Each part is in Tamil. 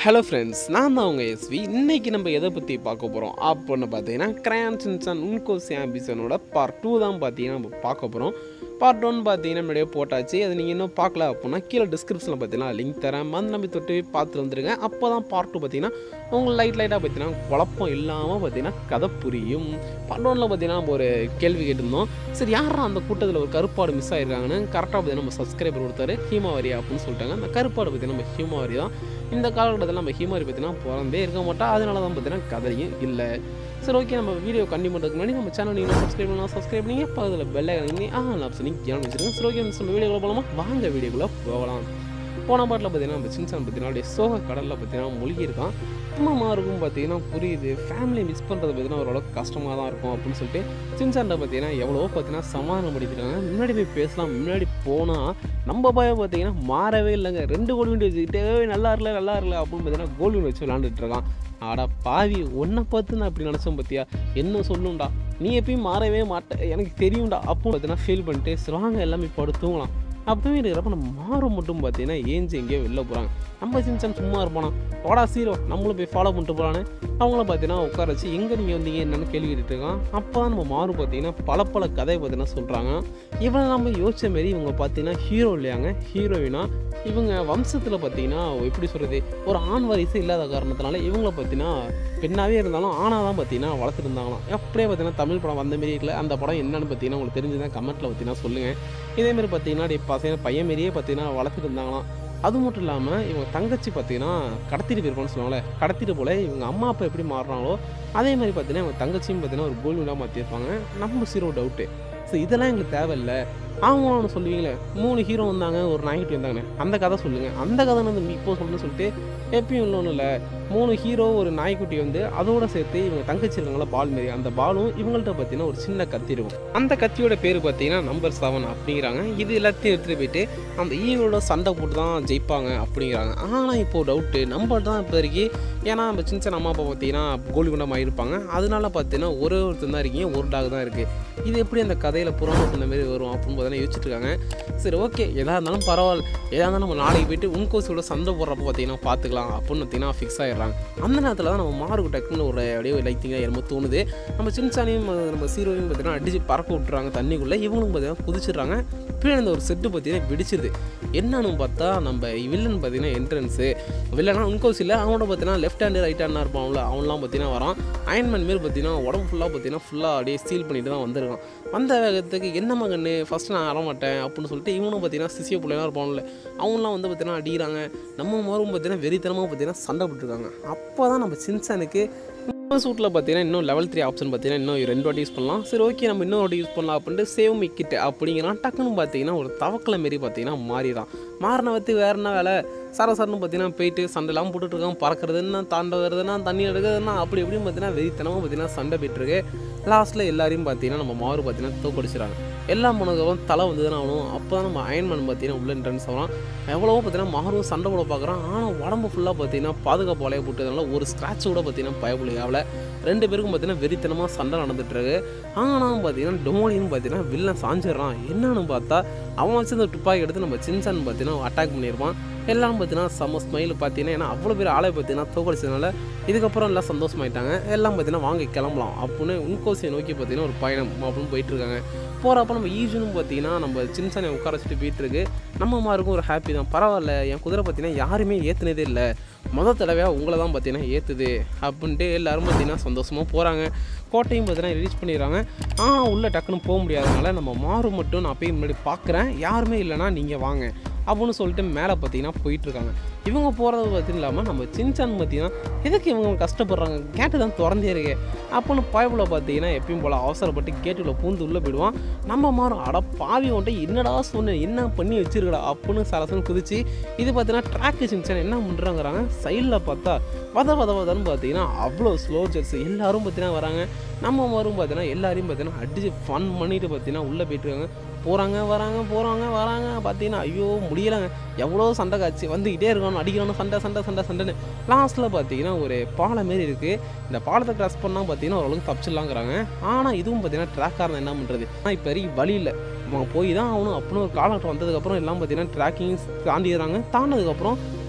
ஹலோ ஃப்ரெண்ட்ஸ் நான் தான் உங்கள் எஸ்வி இன்னைக்கு நம்ம எதை பற்றி பார்க்க போகிறோம் அப்படின்னு பார்த்தீங்கன்னா கிரான் சின்சான் உன்கோ சாம்பிசனோட பார்ட் டூ தான் பார்த்தீங்கன்னா நம்ம பார்க்க போகிறோம் பார்ட் ஒன் பார்த்தீங்கன்னா முன்னாடியே போட்டாச்சு அது நீங்கள் இன்னும் பார்க்கல அப்படின்னா கீழே டிஸ்கிரிப்ஷனில் பார்த்தீங்கன்னா லிங்க் தரேன் வந்து நம்பி தொட்டு போய் பார்த்துட்டு வந்துருங்க அப்போ தான் பார்ட் டூ பார்த்தீங்கன்னா உங்களுக்கு லைட் லைட்டாக பார்த்தீங்கன்னா குழப்பம் இல்லாமல் பார்த்தீங்கன்னா கதை புரியும் பார்ட் ஒனில் பார்த்தீங்கன்னா நம்ம ஒரு கேள்வி கேட்டிருந்தோம் சரி யாரா அந்த கூட்டத்தில் ஒரு கருப்பாடு மிஸ் ஆயிருக்காங்கன்னு கரெக்டாக பார்த்தீங்கன்னா நம்ம சப்ஸ்கிரைபர் கொடுத்தாரு ஹீமாவரி அப்படின்னு சொல்லிட்டாங்க அந்த கருப்பாடு பார்த்தீங்கன்னா நம்ம ஹீமாவரி தான் இந்த காலகட்டத்தில் நம்ம ஹீமாரி பார்த்தீங்கன்னா பிறந்தே இருக்க மாட்டா அதனால தான் பார்த்தீங்கன்னா கதையும் இல்லை சரி ஓகே நம்ம வீடியோ கண்டிப்பாக பண்ணுறதுக்கு முன்னாடி நம்ம சேனல் நீங்கள் சப்ஸ்கிரைப் பண்ணலாம் சப்ஸ்கிரைப் பண்ணி பக்கத்தில் பெல்லை கணிங்க ஆ ஆப்ஷன் நீங்கள் வச்சுருங்க சரி ஓகே நம்ம வீடியோக்குள்ள போகலாமா வாங்க வீடியோக்குள்ளே போகலாம் போன பாட்டில் பார்த்தீங்கன்னா நம்ம சின்சான் பார்த்தீங்கன்னா அப்படியே சோக கடலில் பார்த்தீங்கன்னா மூழ்கியிருக்கான் அம்மா இருக்கும் பார்த்தீங்கன்னா புரியுது ஃபேமிலி மிஸ் பண்ணுறது பார்த்தீங்கன்னா ஓரளவுக்கு கஷ்டமாக தான் இருக்கும் அப்படின்னு சொல்லிட்டு சின்சான்ட்ட பார்த்தீங்கன்னா எவ்வளவோ பார்த்தீங்கன்னா சமாதானம் படிக்கிறாங்க முன்னாடி போய் பேசலாம் முன்னாடி போனால் நம்ம பயம் பார்த்தீங்கன்னா மாறவே இல்லைங்க ரெண்டு கோல் விண்டு வச்சுக்கிட்டே நல்லா இருல நல்லா இருல அப்படின்னு பார்த்தீங்கன்னா கோல் விண்டு வச்சு விளாண்டுட்டு இருக்கான் ஆடா பாவி உன்னை பார்த்து நான் அப்படி நினச்சேன் பார்த்தியா என்ன சொல்லும்டா நீ எப்பயும் மாறவே மாட்ட எனக்கு தெரியும்டா அப்போ பார்த்தீங்கன்னா ஃபீல் பண்ணிட்டு சிவாங்க எல்லாமே படுத்துவலாம் அப்பவே இருக்கிறப்ப நம்ம மாறும் மட்டும் பார்த்தீங்கன்னா ஏஞ்சி எங்கேயோ வெளில போகிறாங்க நம்ம சின்சான் சும்மா இருப்பானா வாடா சீரோ நம்மளும் போய் ஃபாலோ பண்ணிட்டு போகலான்னு அவங்கள பார்த்தீங்கன்னா உட்கார வச்சு எங்கே நீங்கள் வந்தீங்க என்னன்னு கேள்வி கேட்டுட்டு இருக்கான் அப்போ தான் நம்ம மாறு பார்த்தீங்கன்னா பல பல கதை பார்த்தீங்கன்னா சொல்கிறாங்க இவனை நம்ம யோசிச்ச மாரி இவங்க பார்த்தீங்கன்னா ஹீரோ இல்லையாங்க ஹீரோயினா இவங்க வம்சத்தில் பார்த்தீங்கன்னா எப்படி சொல்கிறது ஒரு ஆண் வாரிசு இல்லாத காரணத்தினால இவங்கள பார்த்தீங்கன்னா பெண்ணாகவே இருந்தாலும் ஆணாக தான் பார்த்தீங்கன்னா வளர்த்துருந்தாங்களாம் அப்படியே பார்த்தீங்கன்னா தமிழ் படம் வந்த மாரி இல்லை அந்த படம் என்னன்னு பார்த்தீங்கன்னா உங்களுக்கு தெரிஞ்சுதான் கமெண்ட்டில் பார்த்தீங்கன்னா சொல்லுங்கள் இதேமாரி பார்த்தீங்கன்னா அப்படியே பசங்க பையன் மாரியே பார்த்தீங்கன்னா வளர்த்துட்டு இருந்தாங்களாம் அது மட்டும் இல்லாமல் இவங்க தங்கச்சி பார்த்தீங்கன்னா கடத்திட்டு போயிருக்கோன்னு சொல்லுவாங்களே கடத்திட்டு போல இவங்க அம்மா அப்பா எப்படி மாறுறாங்களோ அதே மாதிரி பார்த்தீங்கன்னா இவங்க தங்கச்சியும் பார்த்தீங்கன்னா ஒரு கோல்டுடாக மாற்றிருப்பாங்க நம்ம சீரோ டவுட்டு ஸோ இதெல்லாம் எங்களுக்கு தேவையில்லை அவங்க ஒன்று சொல்லுவீங்களே மூணு ஹீரோ வந்தாங்க ஒரு நாய்க்குட்டி வந்தாங்கன்னு அந்த கதை சொல்லுங்கள் அந்த கதை வந்து இப்போ சொல்லணும்னு சொல்லிட்டு எப்பயும் இல்லை ஒன்றும் இல்லை மூணு ஹீரோ ஒரு நாய்க்குட்டி வந்து அதோட சேர்த்து இவங்க தங்கச்சி இருக்காங்களா பால் மாரி அந்த பாலும் இவங்கள்ட்ட பார்த்தீங்கன்னா ஒரு சின்ன கத்தி இருக்கும் அந்த கத்தியோட பேர் பார்த்தீங்கன்னா நம்பர் செவன் அப்படிங்கிறாங்க இது எல்லாத்தையும் எடுத்துகிட்டு போயிட்டு அந்த ஈரோட சண்டை போட்டு தான் ஜெயிப்பாங்க அப்படிங்கிறாங்க ஆனால் இப்போ டவுட்டு நம்ம தான் இப்போ வரைக்கும் ஏன்னா நம்ம சின்ன சின்ன அம்மா அப்பா பார்த்தீங்கன்னா கோலி குண்டமாக இருப்பாங்க அதனால பார்த்தீங்கன்னா ஒரே ஒருத்தர் தான் இருக்கீங்க ஒரு டாக் தான் இருக்குது இது எப்படி அந்த கதையில் புறாம சொன்ன மாதிரி வரும் அப்படின்னு பார்த்தீங்கன்னா யோசிச்சுட்டு இருக்காங்க சரி ஓகே எதாக இருந்தாலும் பரவாயில்ல எதாக இருந்தாலும் நம்ம நாளைக்கு போயிட்டு உன்கோசியோட சண்டை போடுறப்ப பார்த்தீங்கன்னா பார்த்துக்கலாம் அப்படின்னு பார்த்தீங்கன்னா ஃபிக்ஸ் ஆகிடுறாங்க அந்த நேரத்தில் தான் நம்ம மாருக்கு டக்குன்னு ஒரு அப்படியே லைட்டிங்காக என்னமோ தோணுது நம்ம சின்சானையும் நம்ம சீரோவையும் பார்த்தீங்கன்னா அடிச்சு பறக்க விட்டுறாங்க தண்ணிக்குள்ளே இவங்களும் பார்த்தீங்கன்னா குதிச்சிடுறாங்க பின்னாடி இந்த ஒரு செட்டு பார்த்தீங்கன்னா வெடிச்சிருது என்னன்னு பார்த்தா நம்ம வில்லன் பார்த்தீங்கன்னா என்ட்ரன்ஸு வில்லனா உன்கோஸ் இல்லை அவனோட பார்த்தீங்கன்னா லெஃப்ட் ஹேண்டு ரைட் ஹேண்டாக இருப்பான்ல அவன்லாம் பார்த்தீங்கன்னா வரான் அயன்மேன் மாரி பார்த்தீங்கன்னா உடம்பு ஃபுல்லாக பார்த்தீங்கன்னா ஃபுல்லாக அப்படியே ஸ்டீல் பண்ணிட்டு தான் வந்திருக்கான் வந்த வேகத்துக்கு என்ன மகன்னு ஃபஸ்ட்டு நான் வரமாட்டேன் அப்படின்னு சொல்லிட்டு இவனும் பார்த்தீங்கன்னா சிசிய பிள்ளைலாம் இருப்பான்ல அவங்களாம் வந்து பார்த்தீங்கன்னா அடிக்கிறாங்க நம்ம மரும் பார்த்தீங்கன்னா வெறித்தனமாக பார்த்தீங்கன்னா சண்டை போட்டுருக்காங்க அப்போ தான் நம்ம சின்சானுக்கு சூட்டில் பார்த்தீங்கன்னா இன்னும் லெவல் த்ரீ ஆப்ஷன் பார்த்தீங்கன்னா இன்னும் ரெண்டு வாட்டி யூஸ் பண்ணலாம் சரி ஓகே நம்ம இன்னொரு வாட்டி யூஸ் பண்ணலாம் அப்படின்ட்டு சேவ் மிக்கிட்டு அப்படிங்கிறான் டக்குன்னு பார்த்தீங்கன்னா ஒரு தவக்கலை மாரி பார்த்தீங்கன்னா மாறிடான் மாறின வச்சு வேற என்ன வேலை சர சரன்னு பார்த்தீங்கன்னா போயிட்டு சண்டைலாம் போட்டுட்டு இருக்கான் பறக்கிறதுன்னா தாண்ட வருதுன்னா தண்ணி எடுக்கிறதுனா அப்படி இப்படின்னு பார்த்தீங்கன்னா வெறித்தனமாக பார்த்தீங்கன்னா சண்டை போயிட்டுருக்கு லாஸ்ட்டில் எல்லாரையும் பார்த்தீங்கன்னா நம்ம மாறு பார்த்தீங்கன்னா தோக்கடிச்சிடறாங்க எல்லாம் போனதுக்கப்புறம் தலை வந்து தானே ஆகணும் அப்போ தான் நம்ம அயன்மேன் பார்த்தீங்கன்னா உள்ள என்ட்ரன்ஸ் ஆகலாம் எவ்வளவோ பார்த்தீங்கன்னா மாறும் சண்டை போட பார்க்குறான் ஆனால் உடம்பு ஃபுல்லாக பார்த்தீங்கன்னா பாதுகாப்பு வலைய போட்டதுனால ஒரு ஸ்க்ராட்ச் கூட பார்த்தீங்கன்னா பயப்புள்ளியாவில் ரெண்டு பேருக்கும் பார்த்தீங்கன்னா வெறித்தனமாக சண்டை நடந்துட்டு இருக்கு ஆனால் பார்த்தீங்கன்னா டொமோனின்னு பார்த்தீங்கன்னா வில்லன் சாஞ்சிடுறான் என்னன்னு பார்த்தா அவன் வச்சு அந்த துப்பாக்கி எடுத்து நம்ம சின்சான் பார்த்தீங்கன்னா அட்டாக் பண்ணியிருப்பான் எல்லாம் பார்த்தீங்கன்னா செம்ம ஸ்மைல் பார்த்தீங்கன்னா ஏன்னா அவ்வளோ பேர் ஆளை பார்த்தீங்கன்னா தோக்கடிச்சதுனால இதுக்கப்புறம் எல்லாம் சந்தோஷமாயிட்டாங்க எல்லாம் பார்த்தீங்கன்னா வாங்க கிளம்பலாம் அப்படின்னு உன்கோசியை நோக்கி பார்த்தீங்கன்னா ஒரு பயணம் அப்படின்னு போயிட்டு இருக்காங்க போகிறப்ப நம்ம ஈஜுனும் பார்த்தீங்கன்னா நம்ம சின்சானை உட்கார வச்சுட்டு போயிட்டு இருக்கு நம்ம மாருக்கும் ஒரு ஹாப்பி தான் பரவாயில்ல என் குதிரை பார்த்தீங்கன்னா யாருமே ஏற்றுனதே இல்லை மொதல் தடவையாக உங்களை தான் பார்த்தீங்கன்னா ஏற்றுது அப்படின்ட்டு எல்லோரும் பார்த்தீங்கன்னா சந்தோஷமாக போகிறாங்க கோட்டையும் பார்த்தீங்கன்னா ரீச் பண்ணிடுறாங்க ஆனால் உள்ளே டக்குன்னு போக முடியாதனால நம்ம மாறு மட்டும் நான் போய் முன்னாடி பார்க்குறேன் யாருமே இல்லைனா நீங்கள் வாங்க அப்படின்னு சொல்லிட்டு மேலே பார்த்தீங்கன்னா போயிட்டுருக்காங்க இவங்க போகிறது பற்றி இல்லாமல் நம்ம சின்சான் பார்த்தீங்கன்னா எதுக்கு இவங்க கஷ்டப்படுறாங்க கேட்டு தான் திறந்தே இருக்கு அப்படின்னு பயப்புல பார்த்தீங்கன்னா எப்பயும் போல் அவசரப்பட்டு கேட்டுக்குள்ளே பூந்து உள்ளே போயிடுவான் நம்ம மாறும் அட பாவி வந்துட்டு என்னடா சொன்னேன் என்ன பண்ணி வச்சிருக்கடா அப்படின்னு சரசன் குதிச்சு இது பார்த்தீங்கன்னா ட்ராக்கு சின்சான் என்ன பண்ணுறாங்கிறாங்க சைடில் பார்த்தா வத வத வதன்னு பார்த்தீங்கன்னா அவ்வளோ ஸ்லோ ஜெட்ஸ் எல்லாரும் பார்த்தீங்கன்னா வராங்க நம்ம மாரும் பார்த்தீங்கன்னா எல்லாரையும் பார்த்தீங்கன்னா அடிச்சு ஃபன் பண்ணிட்டு பார்த்தீங்கன்னா உள்ளே போயிட்டுருக்காங்க போகிறாங்க வராங்க போகிறாங்க வராங்க பார்த்தீங்கன்னா ஐயோ முடியலைங்க எவ்வளோ சண்டை காட்சி வந்துக்கிட்டே இருக்கணும் அடிக்கணும் சண்டை சண்டை சண்டை சண்டைன்னு லாஸ்ட்டில் பார்த்தீங்கன்னா ஒரு பாலம் மாரி இருக்குது இந்த பாலத்தை கிராஸ் பண்ணால் பார்த்தீங்கன்னா ஓரளவுக்கு தப்பிச்சிடலாங்கிறாங்க ஆனால் இதுவும் பார்த்தீங்கன்னா ட்ராக்காக இருந்தால் என்ன பண்ணுறது ஆனால் இப்போ வரைக்கும் வழி இல்லை அவங்க போய் தான் ஆகணும் அப்படின்னு ஒரு காலகட்டம் வந்ததுக்கப்புறம் எல்லாம் பார்த்தீங்கன்னா ட்ராக்கிங் தாண்டிடுறாங்க தாண்டினதுக்கப்புறம்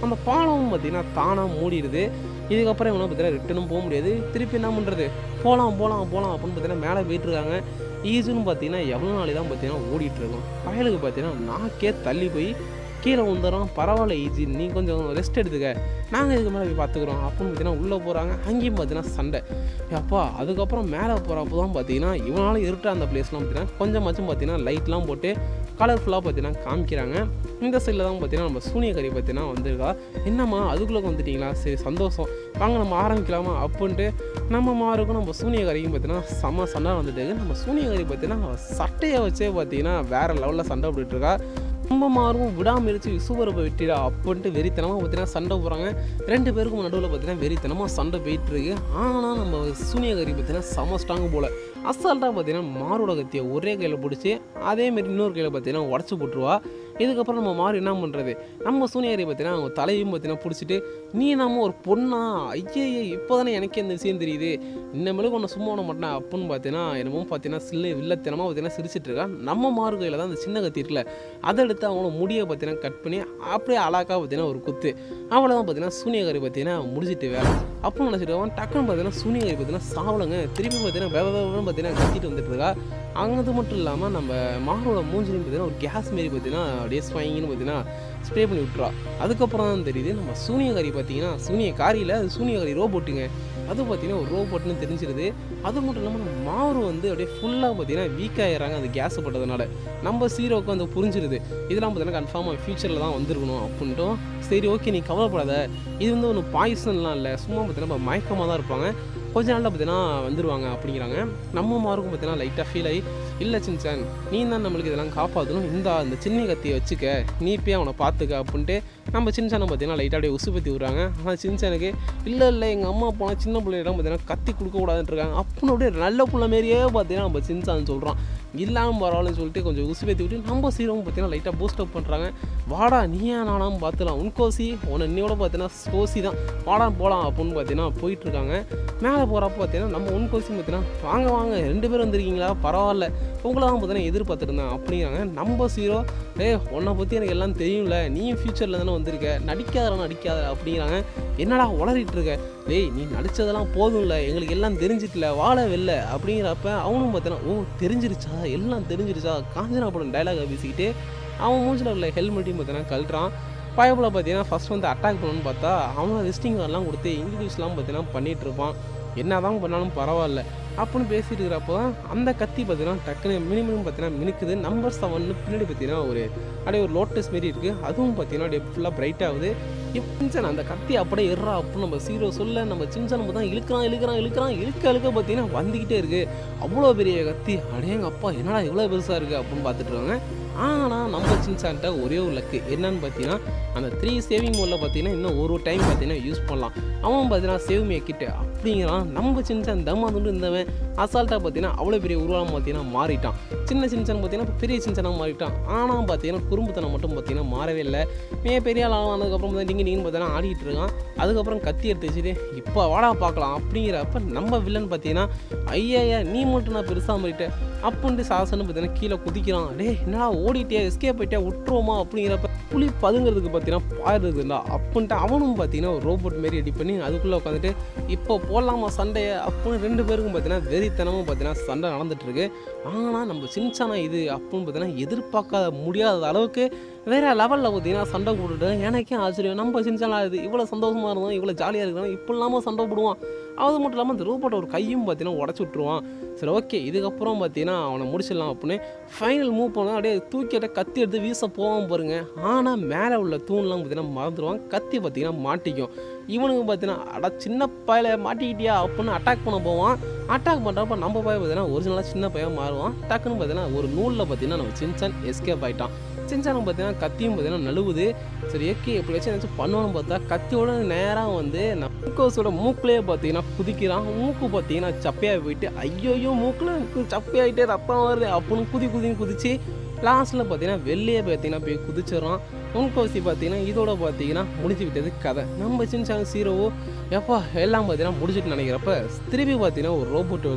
அந்த பாலமும் பார்த்தீங்கன்னா தானாக மூடிடுது இதுக்கப்புறம் இவனை பார்த்தீங்கன்னா ரிட்டனும் போக முடியாது திருப்பி என்ன பண்ணுறது போகலாம் போகலாம் போகலாம் அப்படின்னு பார்த்தீங்கன்னா மேலே போயிட்டு இருக்காங்க ஈஸுன்னு பார்த்தீங்கன்னா எவ்வளோ நாளை தான் பார்த்தீங்கன்னா ஓடிட்டு இருக்கோம் பயலுக்கு பார்த்தீங்கன்னா நாக்கே தள்ளி போய் கீழே வந்துடுறோம் பரவாயில்ல ஈஸி நீ கொஞ்சம் ரெஸ்ட் எடுத்துக்க நாங்கள் இதுக்கு மேலே போய் பார்த்துக்குறோம் அப்படின்னு பார்த்தீங்கன்னா உள்ளே போகிறாங்க அங்கேயும் பார்த்தீங்கன்னா சண்டை அப்பா அதுக்கப்புறம் மேலே போகிறப்போ தான் பார்த்தீங்கன்னா இவனால இருட்ட அந்த பிளேஸ்லாம் பார்த்தீங்கன்னா கொஞ்சமாச்சும் பார்த்தீங்கன்னா லைட்லாம் போட்டு கலர்ஃபுல்லாக பார்த்தீங்கன்னா காமிக்கிறாங்க இந்த சைடில் தான் பார்த்தீங்கன்னா நம்ம சூனியக்கறி பார்த்தீங்கன்னா வந்திருக்கா என்னம்மா அதுக்குள்ளே வந்துட்டீங்களா சரி சந்தோஷம் வாங்க நம்ம ஆரம்பிக்கலாமா அப்படின்ட்டு நம்ம மாருக்கும் நம்ம சூனியக்கறிக்கும் பார்த்தீங்கன்னா செம்ம சண்டை வந்துட்டு இருக்கு நம்ம சூனியக்கறி பார்த்தீங்கன்னா சட்டையை வச்சே பார்த்தீங்கன்னா வேறு லெவலில் சண்டை போட்டுட்டு இருக்கா ரொம்ப மாறும் விடாமுயற்சி விசுவரப்பை வெட்டிடா அப்படின்ட்டு வெறித்தனமாக பார்த்தீங்கன்னா சண்டை போகிறாங்க ரெண்டு பேருக்கும் நடுவில் பார்த்தீங்கன்னா வெறித்தனமாக சண்டை போயிட்டு இருக்கு ஆனால் நம்ம சூனியகரி பார்த்தீங்கன்னா செம ஸ்ட்ராங் போல அசால்ட்டாக பார்த்தீங்கன்னா மாரோட கத்தியை ஒரே கையில் பிடிச்சி அதேமாரி இன்னொரு கையில் பார்த்தீங்கன்னா உடச்சி போட்டுருவா இதுக்கப்புறம் நம்ம மாறு என்ன பண்ணுறது நம்ம சூனியகரி பார்த்தீங்கன்னா அவங்க தலையும் பார்த்தீங்கன்னா பிடிச்சிட்டு நீ நம்ம ஒரு பொண்ணா ஐயே இப்போ தானே எனக்கே இந்த விஷயம் தெரியுது இன்னமேலுக்கு ஒன்று சும்மா விட மாட்டேன் அப்படின்னு பார்த்தீங்கன்னா என்னமோ பார்த்தீங்கன்னா சில்லு வில்லத்தனமாக பார்த்தீங்கன்னா சிரிச்சிட்டு இருக்கா நம்ம மாறு கையில் தான் அந்த சின்ன கத்தி இருக்குல்ல அதை எடுத்து அவங்கள முடியை பார்த்தீங்கன்னா கட் பண்ணி அப்படியே அழகாக பார்த்தீங்கன்னா ஒரு குத்து அவ்வளோதான் பார்த்தீங்கன்னா சூனியகாரி பார்த்தீங்கன்னா முடிச்சிட்டு வேலை அப்போ நினச்சிட்டு அவன் டக்குன்னு பார்த்தீங்கன்னா சூனியகாரி பார்த்தீங்கன்னா சாவலங்க திருப்பி பார்த்தீங்கன்னா வேக வேகன்னு பார்த்தீங்கன்னா கத்திட்டு வந்துட்டு இருக்கா அங்கே மட்டும் இல்லாமல் நம்ம மாரோட மூஞ்சிலையும் பார்த்தீங்கன்னா ஒரு கேஸ் மாரி பார்த்தீங்கன்னா அப்படியே ஸ்வைங்கன்னு பார்த்தீங்கன்னா ஸ்ப்ரே பண்ணி விட்றா அதுக்கப்புறம் தான் தெரியுது நம்ம சூனியகாரி பார்த்தீங்கன்னா சூனிய காரியில் அது சூனியகாரி ரோபோட்டுங்க அது பார்த்தீங்கன்னா ஒரு ரோபோட்னு தெரிஞ்சிருது அது மட்டும் இல்லாமல் நம்ம மாறு வந்து அப்படியே ஃபுல்லாக பார்த்தீங்கன்னா வீக் ஆயிடுறாங்க அந்த கேஸ் பட்டதுனால நம்ம சீரோவுக்கு வந்து புரிஞ்சிருது இதெல்லாம் பார்த்தீங்கன்னா கன்ஃபார்மாக ஃபியூச்சரில் தான் வந்திருக்கணும் அப்படின்ட்டும் சரி ஓகே நீ கவலைப்படாத இது வந்து ஒன்று பாய்சன்லாம் இல்லை சும்மா பார்த்தீங்கன்னா மயக்கமாக தான் இருப்பாங்க கொஞ்ச நாளில் பார்த்தீங்கன்னா வந்துடுவாங்க அப்படிங்கிறாங்க நம்ம மாருக்கும் பார்த்தீங்கன்னா லைட்டாக ஃபீல் ஆகி இல்லை சின்சான் நீ தான் நம்மளுக்கு இதெல்லாம் காப்பாற்றணும் இந்த அந்த சின்ன கத்தியை வச்சுக்க நீ போய் அவனை பார்த்துக்க அப்படின்ட்டு நம்ம சின்சானை பார்த்தீங்கன்னா லைட்டாக அப்படியே உசுப்பத்தி விட்றாங்க ஆனால் சின்சானுக்கு இல்லை இல்லை எங்கள் அம்மா போனால் சின்ன பிள்ளையிடம் பார்த்தீங்கன்னா கத்தி கொடுக்கக்கூடாதுன்னு இருக்காங்க அப்படின்னு அப்படியே நல்ல புள்ள மாரியே பார்த்தீங்கன்னா நம்ம சின்சான் சொல்கிறான் இல்லாமல் பரவாயில்லன்னு சொல்லிட்டு கொஞ்சம் உசுப்பேத்தி விட்டு நம்ம சீரவும் பார்த்தீங்கன்னா லைட்டாக பூஸ்ட் அப் பண்ணுறாங்க வாடா நீயா நானாம் பார்த்துலாம் உன்கோசி உன்னை இன்னையோட பார்த்தீங்கன்னா கோசி தான் வாடா போகலாம் அப்படின்னு பார்த்தீங்கன்னா போயிட்டுருக்காங்க மேலே போகிறப்ப பார்த்தீங்கன்னா நம்ம உன்கோசி பார்த்தீங்கன்னா வாங்க வாங்க ரெண்டு பேரும் வந்திருக்கீங்களா பரவாயில்ல உங்களை தான் பார்த்தீங்கன்னா எதிர்பார்த்துட்டு இருந்தேன் அப்படிங்கிறாங்க நம்ம சீரோ ஏ உன்னை பற்றி எனக்கு எல்லாம் தெரியும்ல நீயும் ஃப்யூச்சரில் தானே வந்திருக்க நடிக்காத நடிக்காத அப்படிங்கிறாங்க என்னடா உளறிட்டு இருக்க டேய் நீ நடித்ததெல்லாம் போதும்ல எங்களுக்கு எல்லாம் தெரிஞ்சிட்டல வாழ வெளில அப்படிங்கிறப்ப அவனும் பார்த்தீங்கன்னா ஓ தெரிஞ்சிருச்சா எல்லாம் தெரிஞ்சிருச்சா காஞ்சனா படம் டைலாக பேசிக்கிட்டு அவன் மூஞ்சில் உள்ள ஹெல்மெட்டையும் பார்த்தீங்கன்னா கழட்டுறான் பயப்பில் பார்த்தீங்கன்னா ஃபஸ்ட் வந்து அட்டாக் பண்ணணும்னு பார்த்தா அவன் விசிட்டிங் கார்டெலாம் கொடுத்து இங்கிலீஷ்லாம் பார்த்தீங்கன்னா பண்ணிகிட்டு இருப்பான் என்ன தான் பண்ணாலும் பரவாயில்ல அப்படின்னு பேசிட்டு இருக்கிறப்போ தான் அந்த கத்தி பார்த்தீங்கன்னா டக்குன்னு மினிமம் பார்த்தீங்கன்னா மினுக்குது நம்பர் செவன்னு பின்னாடி பார்த்தீங்கன்னா ஒரு அப்படியே ஒரு லோட்டஸ் மாரி இருக்குது அதுவும் பார்த்தீங்கன்னா அப்படியே ஃபுல்லாக பிரைட் ஆகுது சின்சன் அந்த கத்தி அப்படியே எறா அப்படின்னு நம்ம சீரோ சொல்ல நம்ம சின்சன் தான் இழுக்கிறான் இழுக்கிறான் இழுக்கிறான் இழுக்க இழுக்க பார்த்தீங்கன்னா வந்துக்கிட்டே இருக்குது அவ்வளோ பெரிய கத்தி அடேங்க அப்பா என்னடா இவ்வளோ பெருசாக இருக்குது அப்படின்னு பார்த்துட்டு இருக்காங்க ஆனால் நம்ம சின்சான்ட்ட ஒரே ஒரு லக்கு என்னன்னு பார்த்தீங்கன்னா அந்த த்ரீ சேவிங் மோடில் பார்த்தீங்கன்னா இன்னும் ஒரு டைம் பார்த்தீங்கன்னா யூஸ் பண்ணலாம் அவன் பார்த்தீங்கன்னா சேவ் மே கிட்ட அப்படிங்கிறான் நம்ம சின்சான் தம்மா துண்டு இருந்தவன் அசால்ட்டாக பார்த்தீங்கன்னா அவ்வளோ பெரிய உருவம் பார்த்தீங்கன்னா மாறிட்டான் சின்ன சின்சான் பார்த்தீங்கன்னா இப்போ பெரிய சின்சானாக மாறிட்டான் ஆனால் பார்த்தீங்கன்னா குறும்புத்தனம் மட்டும் பார்த்தீங்கன்னா மாறவே இல்லை மே பெரிய ஆள் ஆனதுக்கப்புறம் தான் நீங்கள் நீங்கள் பார்த்தீங்கன்னா ஆடிட்டு இருக்கான் அதுக்கப்புறம் கத்தி எடுத்து வச்சுட்டு இப்போ வாடா பார்க்கலாம் அப்படிங்கிறப்ப நம்ம வில்லன் பார்த்தீங்கன்னா ஐயா நீ மட்டும் நான் பெருசாக மாறிட்டேன் அப்படின்ட்டு சாசன்னு பார்த்தீங்கன்னா கீழே குதிக்கிறான் டேய் என்னடா ஓடிட்டே எஸ்கேப் போயிட்டே விட்டுருவோமா அப்படிங்கிறப்ப புலி பதுங்கிறதுக்கு பார்த்தீங்கன்னா பாருதுண்டா அப்படின்ட்டு அவனும் பார்த்தீங்கன்னா ஒரு ரோபோட் மாரி ரெடி பண்ணி அதுக்குள்ளே உட்காந்துட்டு இப்போ போடலாமா சண்டையை அப்படின்னு ரெண்டு பேருக்கும் பார்த்தீங்கன்னா வெறித்தனமும் பார்த்தீங்கன்னா சண்டை நடந்துட்டு இருக்கு ஆனால் நம்ம சின்சானா இது அப்படின்னு பார்த்தீங்கன்னா எதிர்பார்க்காத முடியாத அளவுக்கு வேற லெவலில் பார்த்தீங்கன்னா சண்டை போட்டுட்டு எனக்கே ஆச்சரியம் நம்ம சின்சானா இது இவ்வளோ சந்தோஷமா இருந்தோம் இவ்வளோ ஜாலியாக இருக்கிறோம் இப்போ இல்லாமல் சண்டை போடுவான் அது மட்டும் இல்லாமல் அந்த ரோபோட்டை ஒரு கையும் பார்த்தீங்கன்னா உடச்சி விட்ருவான் சரி ஓகே இதுக்கப்புறம் பார்த்தீங்கன்னா அவனை முடிச்சிடலாம் அப்படின்னு ஃபைனல் மூவ் பண்ணால் அப்படியே தூக்கிட்ட கத்தி எடுத்து வீச போவான் பாருங்க ஆனால் மேலே உள்ள தூண்லாம் பார்த்தீங்கன்னா மறந்துடுவான் கத்தி பார்த்தீங்கன்னா மாட்டிக்கும் இவனுக்கு பார்த்தீங்கன்னா அட சின்ன பயல மாட்டிக்கிட்டியா அப்படின்னு அட்டாக் பண்ண போவான் அட்டாக் பண்ணுறப்ப நம்ம பையன் பார்த்தீங்கன்னா ஒரிஜினலாக சின்ன பையன் மாறுவான் டக்குன்னு பார்த்தீங்கன்னா ஒரு நூலில் பார்த்தீங்கன்னா நம்ம சின்சான் எஸ்கேப் ஆயிட்டான் சின்சானுக்கு பார்த்தீங்கன்னா கத்தியும் பார்த்தீங்கன்னா நழுவுது சரி ஏகே எப்படியாச்சும் ஏதாச்சும் பண்ணுவான்னு பார்த்தா கத்தியோட நேராக வந்து நம்கோஸோட மூக்குலேயே பார்த்தீங்கன்னா குதிக்கிறான் மூக்கு பார்த்தீங்கன்னா சப்பையாக போயிட்டு ஐயோயோ மூக்கில் எனக்கு சப்பையாயிட்டே ரத்தம் வருது அப்படின்னு குதி குதின்னு குதிச்சு லாஸ்ட்டில் பார்த்தீங்கன்னா வெளியே பார்த்தீங்கன்னா போய் குதிச்சிடறான் முன்கோசி பார்த்தீங்கன்னா இதோட பார்த்தீங்கன்னா முடிச்சு விட்டது கதை நம்ம சின்சான் சீரோவோ எப்பா எல்லாம் பார்த்தீங்கன்னா முடிச்சுட்டு நினைக்கிறப்ப திருப்பி பார்த்தீங்கன்னா ஒரு ரோபோட் வருது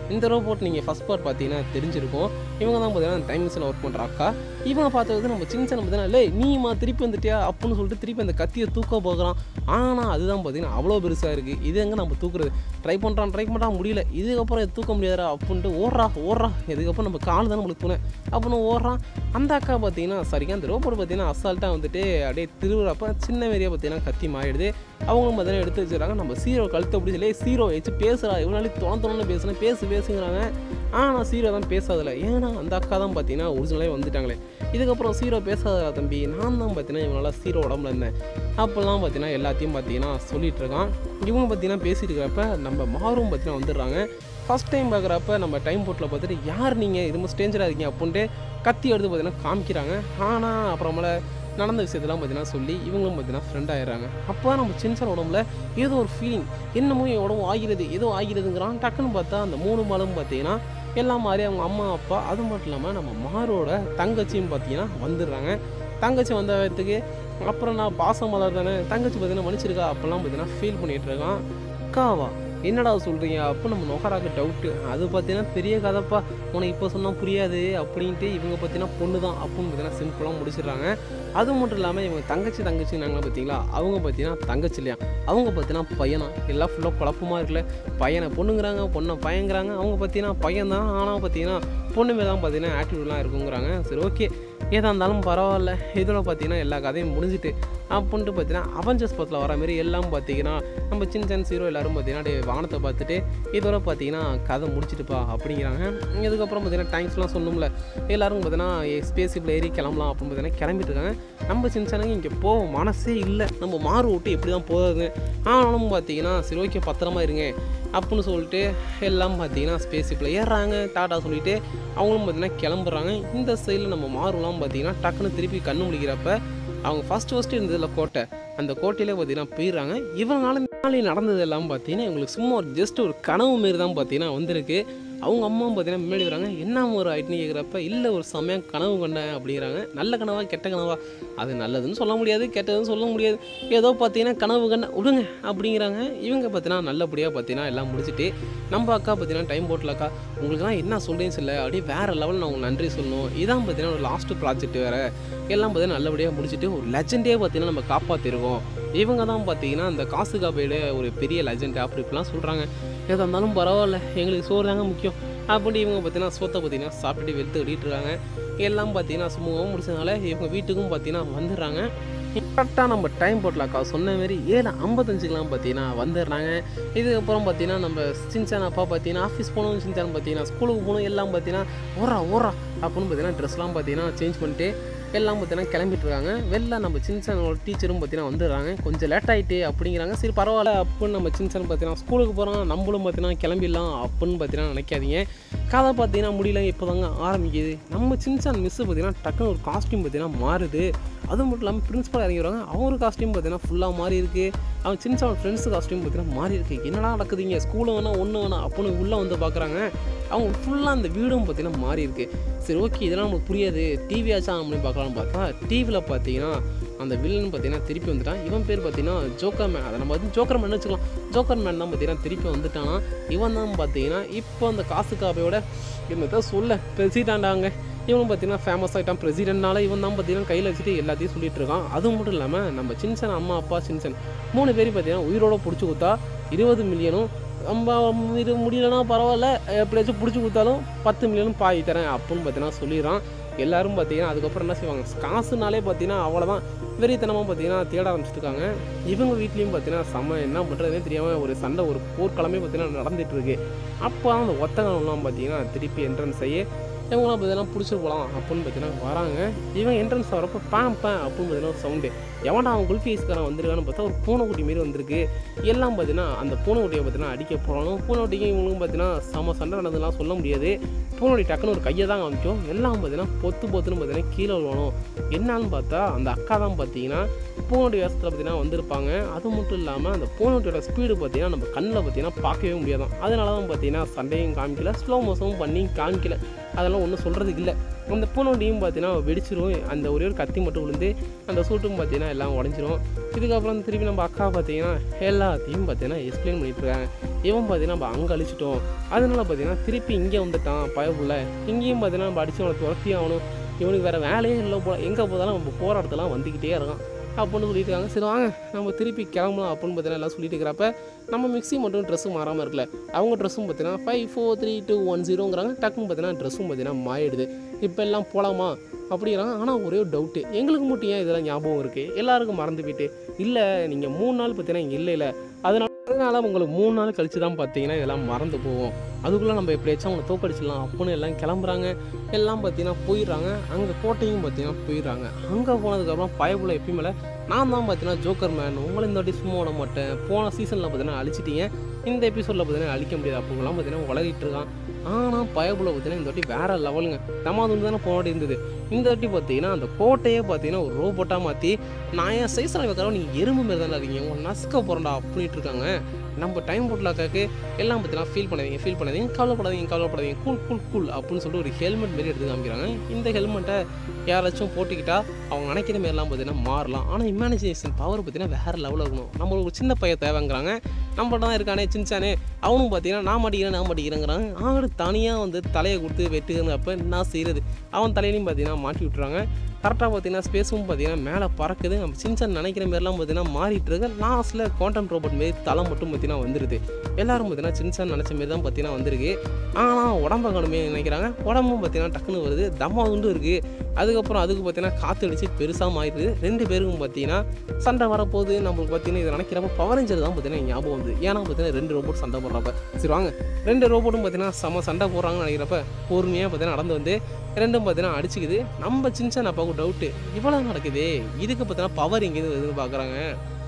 இந்த ரோபோட் நீங்கள் ஃபஸ்ட் பார்ட் பார்த்தீங்கன்னா தெரிஞ்சிருக்கும் இவங்க தான் பார்த்தீங்கன்னா டைம் மிஷினில் ஒர்க் பண்ணுற அக்கா இவங்க பார்த்தது நம்ம சின்ன சின்ன பார்த்தீங்கன்னா லே நீமா திருப்பி வந்துட்டியா அப்படின்னு சொல்லிட்டு திருப்பி அந்த கத்தியை தூக்க போகிறான் ஆனால் அதுதான் பார்த்தீங்கன்னா அவ்வளோ பெருசாக இருக்குது இது எங்கே நம்ம தூக்குறது ட்ரை பண்ணுறான் ட்ரை பண்ணுறான் முடியல இதுக்கப்புறம் இது தூக்க முடியாதா அப்படின்ட்டு ஓடுறா ஓடுறா இதுக்கப்புறம் நம்ம கால் தான் நம்மளுக்கு துணை அப்படின்னு ஓடுறான் அந்த அக்கா பார்த்தீங்கன்னா சரிங்க அந்த ரோபோட் பார்த்தீங்கன்னா அசால்ட்டாக வந்துட்டு அப்படியே திருவுறப்ப சின்ன மாரியாக பார்த்தீங்கன்னா கத்தி மாறிடுது அவங்களும் பார்த்தீங்கன்னா எடுத்து வச்சுக்கிறாங்க நம்ம சீரோ கழுத்தை அப்படி சொல்லி சீரோ வச்சு பேசுகிறா இவ்வளோ நாளைக்கு தொண தொணன்னு பேசுனேன் பேசு பேசுங்கிறாங்க ஆனால் சீரோ தான் பேசாதில்ல ஏன்னா அந்த அக்கா தான் பார்த்தீங்கன்னா ஒரிஜினலே வந்துட்டாங்களே இதுக்கப்புறம் சீரோ பேசாத தம்பி நான் தான் பார்த்தீங்கன்னா இவனால சீரோ உடம்புல இருந்தேன் அப்போல்லாம் பார்த்தீங்கன்னா எல்லாத்தையும் பார்த்தீங்கன்னா சொல்லிட்டு இருக்கான் இவங்க பார்த்தீங்கன்னா பேசிட்டு இருக்கிறப்ப நம்ம மாறும் பார்த்தீங்கன்னா வந்துடுறாங்க ஃபஸ்ட் டைம் பார்க்குறப்ப நம்ம டைம் போட்டில் பார்த்துட்டு யார் நீங்கள் இது ஸ்டேஞ்சராக இருக்கீங்க அப்படின்ட்டு கத்தி எடுத்து பார்த்தீங்கன்னா காமிக்கிறாங்க ஆனால் அப்புறமேல நடந்த விஷயத்தெல்லாம் பார்த்தீங்கன்னா சொல்லி இவங்களும் பார்த்தீங்கன்னா ஃப்ரெண்ட் ஆயிடுறாங்க அப்போ தான் நம்ம சின்ன உடம்புல ஏதோ ஒரு ஃபீலிங் என்னமோ என் உடம்பு ஆகிறது ஏதோ ஆகிறதுங்கிறான் டக்குன்னு பார்த்தா அந்த மூணு மாலும் பார்த்தீங்கன்னா எல்லாம் மாதிரி அவங்க அம்மா அப்பா அது மட்டும் இல்லாமல் நம்ம மாரோட தங்கச்சியும் பார்த்தீங்கன்னா வந்துடுறாங்க தங்கச்சி வந்ததுக்கு அப்புறம் நான் பாசம் மலர் தானே தங்கச்சி பார்த்தீங்கன்னா மன்னிச்சிருக்கா அப்போல்லாம் பார்த்தீங்கன்னா ஃபீல் பண்ணிகிட்டு இருக்கான் அக்காவா என்னடா சொல்கிறீங்க அப்போ நம்ம நொகராக்கு டவுட்டு அது பார்த்தீங்கன்னா பெரிய கதைப்பா உனக்கு இப்போ சொன்னால் புரியாது அப்படின்ட்டு இவங்க பார்த்தீங்கன்னா பொண்ணு தான் அப்படின்னு பார்த்தீங்கன்னா சிம்பிளாக முடிச்சிடுறாங்க அது மட்டும் இல்லாமல் இவங்க தங்கச்சி தங்கச்சி நாங்களே பார்த்தீங்களா அவங்க பார்த்தீங்கன்னா தங்கச்சி இல்லையா அவங்க பார்த்தீங்கன்னா பையனா எல்லாம் ஃபுல்லாக குழப்பமாக இருக்குல்ல பையனை பொண்ணுங்கிறாங்க பொண்ணை பையங்கிறாங்க அவங்க பார்த்தீங்கன்னா பையன் தான் ஆனால் பார்த்தீங்கன்னா பொண்ணுமே தான் பார்த்தீங்கன்னா ஆட்டிடியூட்லாம் இருக்குங்கிறாங்க சரி ஓகே ஏதா இருந்தாலும் பரவாயில்ல இதில் பார்த்தீங்கன்னா எல்லா கதையும் முடிஞ்சுட்டு அப்படின்ட்டு பார்த்தீங்கன்னா அவஞ்சர்ஸ் படத்தில் வர மாதிரி எல்லாம் பார்த்தீங்கன்னா நம்ம சின்ன சின்ன ஹீரோ எல்லாரும் பார்த்தீங்கன்னா அப்படியே வானத்தை பார்த்துட்டு இதோட பார்த்தீங்கன்னா கதை முடிச்சிட்டுப்பா அப்படிங்கிறாங்க இதுக்கப்புறம் பார்த்தீங்கன்னா தேங்க்ஸ்லாம் சொல்லணும்ல எல்லாரும் பார்த்தீங்கன்னா ஸ்பேஸில் ஏறி கிளம்பலாம் அப்படின்னு பார்த்தீங்கன்னா கிளம்பிட்டு இருக்காங்க நம்ம சின்ன சின்னங்க இங்கே போக மனசே இல்லை நம்ம மாறு விட்டு எப்படி தான் போகிறது ஆனாலும் பார்த்தீங்கன்னா சரி ஓகே பத்திரமா இருங்க அப்படின்னு சொல்லிட்டு எல்லாம் பார்த்தீங்கன்னா ஸ்பேஸிப்பில் ஏறுறாங்க டாட்டா சொல்லிட்டு அவங்களும் பார்த்தீங்கன்னா கிளம்புறாங்க இந்த சைடில் நம்ம மாறுலாம் பார்த்தீங்கன்னா டக்குன்னு திருப்பி கண்ணு முடிக்கிறப்ப அவங்க ஃபஸ்ட் ஃபஸ்ட்டு இருந்ததில்ல கோட்டை அந்த கோட்டையிலே பார்த்தீங்கன்னா போயிடுறாங்க இவங்களால நாளை நடந்தது எல்லாம் பார்த்தீங்கன்னா இவங்களுக்கு சும்மா ஒரு ஜஸ்ட் ஒரு கனவு மாரி தான் பார்த்தீங்கன்னா வந்திருக்கு அவங்க அம்மாவும் பார்த்தீங்கன்னா முன்னாடி வராங்க என்ன ஒரு ஆயிட்டுன்னு கேட்குறப்ப இல்லை ஒரு செம்மையாக கனவு கண்டேன் அப்படிங்கிறாங்க நல்ல கனவா கெட்ட கனவா அது நல்லதுன்னு சொல்ல முடியாது கெட்டதுன்னு சொல்ல முடியாது ஏதோ பார்த்தீங்கன்னா கனவு கண்ட விடுங்க அப்படிங்கிறாங்க இவங்க பார்த்தீங்கன்னா நல்லபடியாக பார்த்தீங்கன்னா எல்லாம் முடிச்சுட்டு நம்ம அக்கா பார்த்தீங்கன்னா டைம் போட்டில் அக்கா உங்களுக்குலாம் என்ன சொல்கிறேன்னு சொல்ல அப்படியே வேறு லெவலில் நான் உங்களுக்கு நன்றி சொல்லணும் இதான் பார்த்தீங்கன்னா ஒரு லாஸ்ட்டு ப்ராஜெக்ட் வேறு எல்லாம் பார்த்தீங்கன்னா நல்லபடியாக முடிச்சுட்டு ஒரு லெஜெண்டே பார்த்தீங்கன்னா நம்ம காப்பாற்றிருக்கோம் இவங்க தான் பார்த்தீங்கன்னா அந்த காசு காப்பீடு ஒரு பெரிய லெஜெண்ட் அப்படி இப்படிலாம் சொல்கிறாங்க எதாக இருந்தாலும் பரவாயில்ல எங்களுக்கு சோறு தாங்க முக்கியம் அப்படி இவங்க பார்த்தீங்கன்னா சோத்தை பார்த்தீங்கன்னா சாப்பிட்டுட்டு வெளுத்து கட்டிட்டு இருக்காங்க எல்லாம் பார்த்தீங்கன்னா சுமூகமாக முடிச்சதுனால இவங்க வீட்டுக்கும் பார்த்தீங்கன்னா வந்துடுறாங்க கரெக்டாக நம்ம டைம் போட்டலாக்கா சொன்ன மாதிரி ஏழு ஐம்பத்தஞ்சுக்கெலாம் பார்த்தீங்கன்னா வந்துடுறாங்க இதுக்கப்புறம் பார்த்தீங்கன்னா நம்ம சின்சான் அப்பா பார்த்தீங்கன்னா ஆஃபீஸ் போகணும் சின்சான் பார்த்தீங்கன்னா ஸ்கூலுக்கு போகணும் எல்லாம் பார்த்தீங்கன்னா ஓரா ஓரா அப்படின்னு பார்த்தீங்கன்னா ட்ரெஸ்லாம் பார்த்தீங்கன்னா சேஞ்ச் பண்ணிட்டு எல்லாம் பார்த்தீங்கன்னா கிளம்பிட்டு இருக்காங்க வெளில நம்ம சின்சானோட டீச்சரும் பார்த்தீங்கன்னா வந்துடுறாங்க கொஞ்சம் லேட் ஆகிட்டு அப்படிங்கிறாங்க சரி பரவாயில்ல அப்படின்னு நம்ம சின்சான் பார்த்தீங்கன்னா ஸ்கூலுக்கு போகிறோம் நம்மளும் பார்த்தீங்கன்னா கிளம்பிடலாம் அப்படின்னு பார்த்தீங்கன்னா நினைக்காதீங்க கதை பார்த்தீங்கன்னா முடியல இப்போ தாங்க ஆரம்பிக்குது நம்ம சின்சான் மிஸ்ஸு பார்த்தீங்கன்னா டக்குன்னு ஒரு காஸ்டியூம் பார்த்தீங்கன்னா மாறுது அது மட்டும் இல்லாமல் பிரின்ஸ்பல் இறங்கிடுவாங்க அவர் காஸ்டியூம் பார்த்தீங்கன்னா ஃபுல்லாக மாறி இருக்கு அவன் சின்ன அவன் ஃப்ரெண்ட்ஸு காஸ்டியூம் பார்த்தீங்கன்னா மாறி இருக்கு என்னடா நடக்குதுங்க ஸ்கூலில் வேணா ஒன்று வேணா அப்படின்னு உள்ளே வந்து பார்க்குறாங்க அவங்க ஃபுல்லாக அந்த வீடும் பார்த்தீங்கன்னா மாறி இருக்கு சரி ஓகே இதெல்லாம் நமக்கு புரியாது டிவி ஆச்சா அப்படின்னு பார்க்கலாம்னு பார்த்தா டிவியில் பார்த்தீங்கன்னா அந்த வில்லன் பார்த்தீங்கன்னா திருப்பி வந்துட்டான் இவன் பேர் பார்த்தீங்கன்னா ஜோக்கர் மேன் அதை நம்ம வந்து ஜோக்கர் மேன் வச்சுக்கலாம் ஜோக்கர் மேன் தான் பார்த்தீங்கன்னா திருப்பி வந்துட்டானா இவன் தான் பார்த்தீங்கன்னா இப்போ அந்த காசு காப்பையோட என்னதான் சொல்ல பிரசிடாண்டாங்க இவனும் பார்த்தீங்கன்னா ஃபேமஸ் ஆகிட்டான் பிரசிடென்ட்னால இவன் தான் பார்த்தீங்கன்னா கையில் வச்சுட்டு எல்லாத்தையும் சொல்லிட்டு இருக்கான் அது மட்டும் இல்லாமல் நம்ம சின்சன் அம்மா அப்பா சின்சன் மூணு பேரும் பார்த்தீங்கன்னா உயிரோட பிடிச்சி கொடுத்தா இருபது மில்லியனும் நம்ம இது முடியலன்னா பரவாயில்ல எப்படியாச்சும் பிடிச்சி கொடுத்தாலும் பத்து மில்லியனும் பாய் தரேன் அப்படின்னு பார்த்தீங்கன்னா சொல்லிடுறான் எல்லாரும் பார்த்தீங்கன்னா அதுக்கப்புறம் என்ன செய்வாங்க காசுனாலே பார்த்தீங்கன்னா அவ்வளோதான் வெறித்தனமாக பார்த்தீங்கன்னா தேட ஆரம்பிச்சிருக்காங்க இவங்க வீட்லேயும் பார்த்தீங்கன்னா செம்ம என்ன பண்ணுறதுனே தெரியாமல் ஒரு சண்டை ஒரு போர்க்களமே பார்த்தீங்கன்னா நடந்துட்டு இருக்கு அப்போ அந்த ஒத்தகம்லாம் பார்த்தீங்கன்னா திருப்பி என்ட்ரன்ஸ் ஆகி இவங்களாம் பார்த்தீங்கன்னா பிடிச்சிட்டு போகலாம் அப்படின்னு பார்த்தீங்கன்னா வராங்க இவன் என்ட்ரன்ஸ் வரப்போ பேம் பேம் அப்படின்னு பார்த்தீங்கன்னா சவுண்டு எவன்டா அவன் குல்ஃபி ஐஸ்காரன் வந்திருக்கான்னு பார்த்தா ஒரு பூனைக்குட்டி மாரி வந்திருக்கு எல்லாம் பார்த்தீங்கன்னா அந்த பூனைக்குட்டியை பார்த்தீங்கன்னா அடிக்க போகணும் பூனைக்குட்டிக்கும் இவங்களுக்கும் பார்த்தீங்கன்னா செம சண்டை நடந்ததுலாம் சொல்ல முடியாது பூனைக்குட்டி டக்குன்னு ஒரு கையை தான் காமிக்கும் எல்லாம் பார்த்தீங்கன்னா பொத்து பொத்துன்னு பார்த்தீங்கன்னா கீழே விழுவணும் என்னன்னு பார்த்தா அந்த அக்கா தான் பார்த்தீங்கன்னா பூனைக்குட்டி வேஷத்தில் பார்த்தீங்கன்னா வந்திருப்பாங்க அது மட்டும் இல்லாமல் அந்த பூனைக்குட்டியோட ஸ்பீடு பார்த்தீங்கன்னா நம்ம கண்ணில் பார்த்தீங்கன்னா பார்க்கவே முடியாதான் அதனால தான் பார்த்தீங்கன்னா சண்டையும் காமிக்கல ஸ்லோ மோஷனும் பண்ணி காமிக்கல அதெல்லாம் ஒன்றும் சொல்கிறதுக்கு இல்லை அந்த பூனோட்டியும் பார்த்தீங்கன்னா வெடிச்சிரும் அந்த ஒரே ஒரு கத்தி மட்டும் விழுந்து அந்த சூட்டும் பார்த்தீங்கன்னா எல்லாம் உடஞ்சிரும் இதுக்கப்புறம் திருப்பி நம்ம அக்கா பார்த்தீங்கன்னா எல்லாத்தையும் பார்த்தீங்கன்னா எக்ஸ்பிளைன் பண்ணிட்டு இருக்காங்க இவன் பார்த்தீங்கன்னா நம்ம அங்கே அழிச்சிட்டோம் அதனால பார்த்தீங்கன்னா திருப்பி இங்கே வந்துட்டான் பயப்புள்ள இங்கேயும் பார்த்தீங்கன்னா நம்ம அடிச்சு அவனை துரத்தி ஆகணும் இவனுக்கு வேறு வேலையே இல்லை போல எங்கே போதாலும் நம்ம போகிற இடத்துல வந்துக்கிட்டே இருக்கான் அப்படின்னு சொல்லிட்டு இருக்காங்க சரி வாங்க நம்ம திருப்பி கிளம்பலாம் அப்படின்னு பார்த்தீங்கன்னா எல்லாம் சொல்லிட்டு இருக்கிறப்ப நம்ம மிக்ஸி மட்டும் ட்ரெஸ்ஸும் மாறாமல் இருக்கல அவங்க ட்ரெஸ்ஸும் பார்த்தீங்கன்னா five four three two one ஜீரோங்கிறாங்க டக்குன்னு பார்த்தீங்கன்னா ட்ரெஸ்ஸும் பார்த்தீங்கன்னா மாறிடுது இப்போ எல்லாம் போகலாமா அப்படிங்கிறாங்க ஆனால் ஒரே ஒரு டவுட்டு எங்களுக்கு மட்டும் ஏன் இதெல்லாம் ஞாபகம் இருக்குது எல்லாருக்கும் மறந்து போயிட்டு இல்லை நீங்கள் மூணு நாள் பார்த்தீங்கன்னா இங்கே இல்லை இல்லை அதனால அதனால உங்களுக்கு மூணு நாள் கழிச்சு தான் பார்த்தீங்கன்னா இதெல்லாம் மறந்து போவோம் அதுக்குள்ளே நம்ம எப்படியாச்சும் அவங்களை தோக்கடிச்சிடலாம் அப்படின்னு எல்லாம் கிளம்புறாங்க எல்லாம் பார்த்தீங்கன்னா போயிடுறாங்க அங்கே கோட்டையும் பார்த்தீங்கன்னா போயிடுறாங்க அங்கே போனதுக்கப்புறம் பயப்புல எப்பயுமே நான் தான் பார்த்தீங்கன்னா ஜோக்கர் மேன் உங்களை இந்த வாட்டி சும்மா விட மாட்டேன் போன சீசனில் பார்த்தீங்கன்னா அழிச்சிட்டீங்க இந்த எபிசோடில் பார்த்தீங்கன்னா அழிக்க முடியாது அப்படிங்கலாம் பார்த்தீங்கன்னா உலகிட்டு இருக்கான் ஆனால் பயப்புல பார்த்தீங்கன்னா இந்த வாட்டி வேற லெவலுங்க தமாது தானே போன வாட்டி இருந்தது இந்த வாட்டி பார்த்தீங்கன்னா அந்த கோட்டையே பார்த்தீங்கன்னா ஒரு ரோபோட்டாக மாற்றி நான் என் சைஸில் வைக்கிறோம் நீங்கள் எறும்பு மாரி தானே இருக்கீங்க உங்களை நசுக்க போகிறேன்டா அப்படின்ட்டு இருக்காங்க நம்ம டைம் போட்லாக்காக்கு எல்லாம் பார்த்தீங்கன்னா ஃபீல் பண்ணாதீங்க ஃபீல் பண்ணாதீங்க கவலைப்படாதீங்க கவலைப்படாதீங்க கூல் கூல் கூல் அப்படின்னு சொல்லிட்டு ஒரு ஹெல்மெட் மாரி எடுத்து காமிக்கிறாங்க இந்த ஹெல்மெட்டை யாராச்சும் போட்டுக்கிட்டா அவங்க நினைக்கிற மாரிலாம் பார்த்தீங்கன்னா மாறலாம் ஆனால் இமேனிசேஷன் பவர் பார்த்தீங்கன்னா வேறு லெவலில் இருக்கணும் நம்ம ஒரு சின்ன பையன் தேவைங்கிறாங்க நம்மள்ட்ட தான் இருக்கானே சின்சானே அவனும் பார்த்தீங்கன்னா நான் மாட்டிக்கிறேன் நான் மாட்டிக்கிறேங்கிறாங்க ஆடு தனியாக வந்து தலையை கொடுத்து வெட்டுங்கிறப்ப நான் செய்கிறது அவன் தலையிலையும் பார்த்தீங்கன்னா மாட்டி விட்டுறாங்க கரெக்டாக பார்த்தீங்கன்னா ஸ்பேஸும் பார்த்தீங்கன்னா மேலே பறக்குது நம்ம சின்சான் நினைக்கிற மாரிலாம் பார்த்தீங்கன்னா மாறிட்டு இருக்கு லாஸ்ட்டில் குவாண்டம் ரோபோட் மாரி தலை மட்டும் பார்த்தீங்கன்னா வந்துடுது எல்லாரும் பார்த்தீங்கன்னா சின்சான் நினச்ச மாரி தான் பார்த்தீங்கன்னா வந்திருக்கு ஆனால் உடம்ப கடுமையை நினைக்கிறாங்க உடம்பும் பார்த்தீங்கன்னா டக்குன்னு வருது தம்மாவுண்டும் இருக்குது அதுக்கப்புறம் அதுக்கு பார்த்தீங்கன்னா காற்று அடிச்சு பெருசாக மாறிடுது ரெண்டு பேருக்கும் பார்த்தீங்கன்னா சண்டை வரப்போகுது நம்மளுக்கு பார்த்தீங்கன்னா இதை நினைக்கிறப்ப பவரஞ்சர் தான் பார்த்தீங்கன்னா ஞாபகம் வந்து ஏன்னா பார்த்தீங்கன்னா ரெண்டு ரோபோட் சண்டை போடுறப்ப சரி வாங்க ரெண்டு ரோபோட்டும் பார்த்தீங்கன்னா செம சண்டை போடுறாங்கன்னு நினைக்கிறப்ப பொறுமையாக பார்த்தீங்கன்னா நடந்து வந்து ரெண்டும் பார்த்தீங்கன்னா அடிச்சுக்குது நம்ம சின்சான் அப்பாவுக்கு டவுட்டு இவ்வளோ நடக்குது இதுக்கு பார்த்தீங்கன்னா பவர் எங்கேருந்து வருதுன்னு பார்க்குறாங்க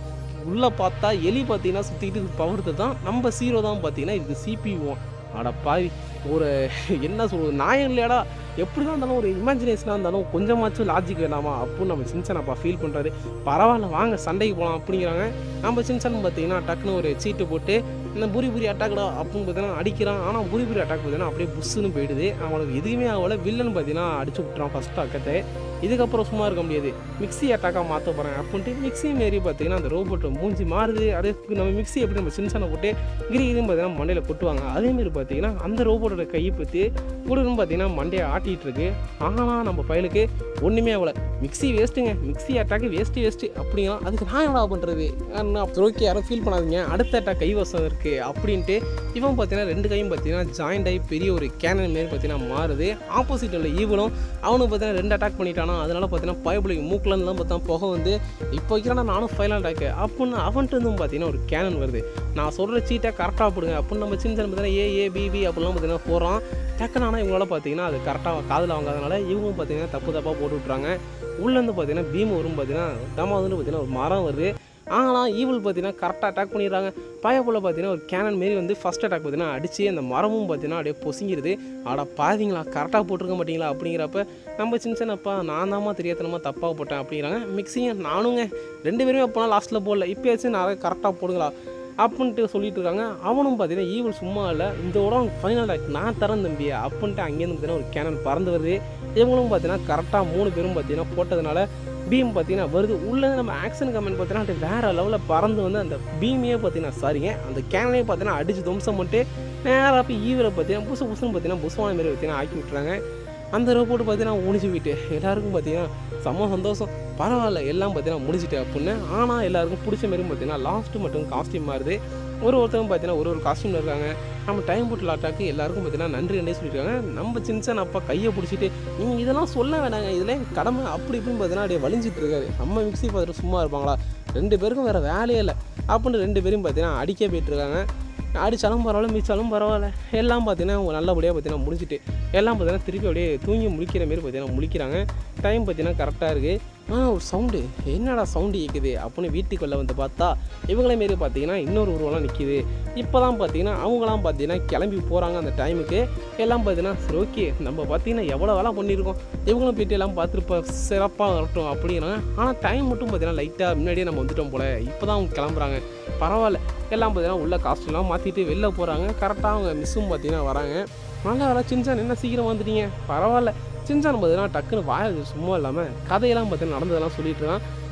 உள்ளே பார்த்தா எலி பார்த்தீங்கன்னா சுற்றிக்கிட்டு பவர் தான் நம்ம சீரோ தான் பார்த்தீங்கன்னா இதுக்கு சிபிஓ அட பாவி ஒரு என்ன சொல்கிறது நாயம் இல்லையாடா எப்படி தான் இருந்தாலும் ஒரு இமேஜினேஷனாக இருந்தாலும் கொஞ்சமாச்சும் லாஜிக் வேணாமா அப்படின்னு நம்ம சின்சன் அப்பா ஃபீல் பண்ணுறாரு பரவாயில்ல வாங்க சண்டைக்கு போகலாம் அப்படிங்கிறாங்க நம்ம சின்சன் பார்த்தீங்கன்னா டக்குன்னு ஒரு சீட்டு போட்டு இந்த புரி புரி அட்டாக்டா அப்படின்னு பார்த்தீங்கன்னா அடிக்கிறான் ஆனால் புரி புரி அட்டாக் பார்த்தீங்கன்னா அப்படியே புஷ்ஷுன்னு போயிடுது அவனுக்கு எதுவுமே ஆகல வில்லன் பார்த்தீங்கன்னா அடிச்சு விட்டுறான் ஃபஸ்ட் அக்கத்தை இதுக்கப்புறம் சும்மா இருக்க முடியாது மிக்ஸி அட்டாக்காக மாற்ற போகிறேன் அப்படின்ட்டு மிக்ஸி மாரி பார்த்தீங்கன்னா அந்த ரோபோட்டை மூஞ்சி மாறுது அதுக்கு நம்ம மிக்ஸி எப்படி நம்ம சின்சனை போட்டு கிரி இதுன்னு பார்த்தீங்கன்னா மண்டையில் கொட்டுவாங்க அதேமாரி பார்த்தீங்கன்னா அந்த ரோபோட்டோட கையை பற்றி குடுன்னு பார்த்தீங்கன்னா மண்டையை ஆட்டிகிட்டு இருக்கு ஆனால் நம்ம பயலுக்கு ஒன்றுமே ஆகல மிக்ஸி வேஸ்ட்டுங்க மிக்ஸி அட்டாக்கு வேஸ்ட்டு வேஸ்ட்டு அப்படிங்கலாம் அதுக்கு நான் என்ன பண்ணுறது ஓகே யாரும் ஃபீல் பண்ணாதீங்க அடுத்த அட்டாக் கைவசம் இருக்குது அப்படின்ட்டு இவன் பார்த்தீங்கன்னா ரெண்டு கையும் பார்த்தீங்கன்னா ஜாயிண்ட் ஆகி பெரிய ஒரு கேனன் மாரி பார்த்தீங்கன்னா மாறுது ஆப்போசிட் உள்ள ஈவனும் அவனுக்கு பார்த்தீங்கன்னா ரெண்டு அட்டாக் பண்ணிட்டானா அதனால பார்த்தீங்கன்னா பயப்பிள்ளைங்க மூக்கிலலாம் பார்த்தா புகை வந்து இப்போ வைக்கிறானா நானும் ஃபைனல் அட்டாக்கு அப்படின்னு அவன்ட்டு இருந்தும் பார்த்தீங்கன்னா ஒரு கேனன் வருது நான் சொல்கிற சீட்டை கரெக்டாக போடுங்க அப்படின்னு நம்ம சின்ன சின்ன பார்த்தீங்கன்னா ஏ ஏ பிபி அப்படிலாம் பார்த்தீங்கன்னா போகிறோம் டக்குன்னு ஆனால் இவங்களால பார்த்தீங்கன்னா அது கரெக்டாக காதில் வாங்காதனால இவங்க பார்த்தீங்கன்னா தப்பு தப்பாக போட்டு விட்றாங்க உள்ளேருந்து பார்த்தீங்கன்னா பீம் வரும் பார்த்தீங்கன்னா தமாதுன்னு பார்த்தீங்கன்னா ஒரு மரம் வருது ஆனால் ஈவில் பார்த்தீங்கன்னா கரெக்டாக அட்டாக் பண்ணிடுறாங்க பயப்புல பார்த்தீங்கன்னா ஒரு கேனன் மாரி வந்து ஃபஸ்ட் அட்டாக் பார்த்தீங்கன்னா அடித்து அந்த மரமும் பார்த்தீங்கன்னா அப்படியே பொசுங்கிருது ஆடா பாதிங்களா கரெக்டாக போட்டிருக்க மாட்டீங்களா அப்படிங்கிறப்ப நம்ம சின்ன சின்னப்பா நான் தாம்மா தெரியாதனமா தப்பாக போட்டேன் அப்படிங்கிறாங்க மிக்சிங்க நானுங்க ரெண்டு பேருமே அப்போனா லாஸ்ட்டில் போடல இப்போயாச்சும் நான் கரெக்டாக போடுங்களா அப்படின்ட்டு சொல்லிட்டு இருக்காங்க அவனும் பார்த்தீங்கன்னா ஈவல் சும்மா இல்லை இந்த உடம் ஃபைனல் ஆக்ட் நான் தரேன் தம்பி அப்படின்ட்டு அங்கேருந்து பார்த்தீங்கன்னா ஒரு கேனன் பறந்து வருது இவங்களும் பார்த்தீங்கன்னா கரெக்டாக மூணு பேரும் பார்த்தீங்கன்னா போட்டதுனால பீம் பார்த்தீங்கன்னா வருது உள்ளே நம்ம ஆக்ஷன் கமெண்ட் பார்த்தீங்கன்னா அப்படியே வேறு லெவலில் பறந்து வந்து அந்த பீமையே பார்த்தீங்கன்னா சாரிங்க அந்த கேனனே பார்த்தீங்கன்னா அடிச்சு துவம்சம் பண்ணிட்டு நேராக போய் ஈவரை பார்த்தீங்கன்னா புதுசு புதுசுன்னு பார்த்தீங்கன்னா புசுவான மாரி பார்த்தீங்கன்னா ஆக்கி விட்டுறாங்க அந்த ரோபோட்டு பார்த்தீங்கன்னா முடிச்சு விட்டு எல்லாருக்கும் பார்த்தீங்கன்னா செம்ம சந்தோஷம் பரவாயில்ல எல்லாம் பார்த்தீங்கன்னா முடிச்சிட்டு அப்படின்னு ஆனால் எல்லாருக்கும் பிடிச்ச மாரி பார்த்தீங்கன்னா லாஸ்ட்டு மட்டும் காஸ்டியூம் மாறுது ஒரு ஒருத்தவங்க பார்த்தீங்கன்னா ஒரு ஒரு காஸ்டியூமில் இருக்காங்க நம்ம டைம் போட்டு லாட்டாக்கு எல்லாருக்கும் பார்த்தீங்கன்னா நன்றி நன்றி சொல்லியிருக்காங்க நம்ம சின்ன அப்பா கையை பிடிச்சிட்டு நீங்கள் இதெல்லாம் சொல்ல வேணாங்க இதில் என் கடமை அப்படி இப்படின்னு பார்த்தீங்கன்னா அப்படியே வலிஞ்சிட்டு இருக்காரு நம்ம மிக்ஸி பார்த்துட்டு சும்மா இருப்பாங்களா ரெண்டு பேருக்கும் வேறு வேலையே இல்லை அப்படின்னு ரெண்டு பேரும் பார்த்தீங்கன்னா அடிக்க போயிட்டு இருக்காங்க அடித்தாலும் பரவாயில்ல மிச்சாலும் பரவாயில்ல எல்லாம் பார்த்தீங்கன்னா நல்லபடியாக பார்த்தீங்கன்னா முடிஞ்சிட்டு எல்லாம் பார்த்தீங்கன்னா திருப்பி அப்படியே தூங்கி முழிக்கிற மாரி பார்த்தீங்கன்னா முழிக்கிறாங்க டைம் பார்த்தீங்கன்னா கரெக்டாக இருக்குது ஆனால் ஒரு சவுண்டு என்னடா சவுண்டு கேட்குது அப்படின்னு வீட்டுக்குள்ளே வந்து பார்த்தா இவங்களே மாரி பார்த்தீங்கன்னா இன்னொரு உருவம்லாம் நிற்கிது இப்போ தான் பார்த்தீங்கன்னா அவங்களாம் பார்த்தீங்கன்னா கிளம்பி போகிறாங்க அந்த டைமுக்கு எல்லாம் பார்த்தீங்கன்னா சரி ஓகே நம்ம பார்த்தீங்கன்னா எவ்வளோ வேலை பண்ணியிருக்கோம் இவங்களும் போயிட்டு எல்லாம் பார்த்துருப்ப சிறப்பாக வரட்டும் அப்படிங்கிறாங்க ஆனால் டைம் மட்டும் பார்த்தீங்கன்னா லைட்டாக முன்னாடியே நம்ம வந்துட்டோம் போல் இப்போ தான் அவங்க கிளம்புறாங்க பரவாயில்ல எல்லாம் பார்த்தீங்கன்னா உள்ள காஸ்ட்யூம்லாம் மாற்றிட்டு வெளில போகிறாங்க கரெக்டாக அவங்க மிஸ்ஸும் பார்த்தீங்கன்னா வராங்க நல்லா வர சின்சான் என்ன சீக்கிரம் வந்துட்டீங்க பரவாயில்ல சின்சான் பார்த்தீங்கன்னா டக்குன்னு வாய சும்மா இல்லாமல் கதையெல்லாம் பார்த்தீங்கன்னா நடந்ததெல்லாம் சொல்லிட்டு இருக்கான்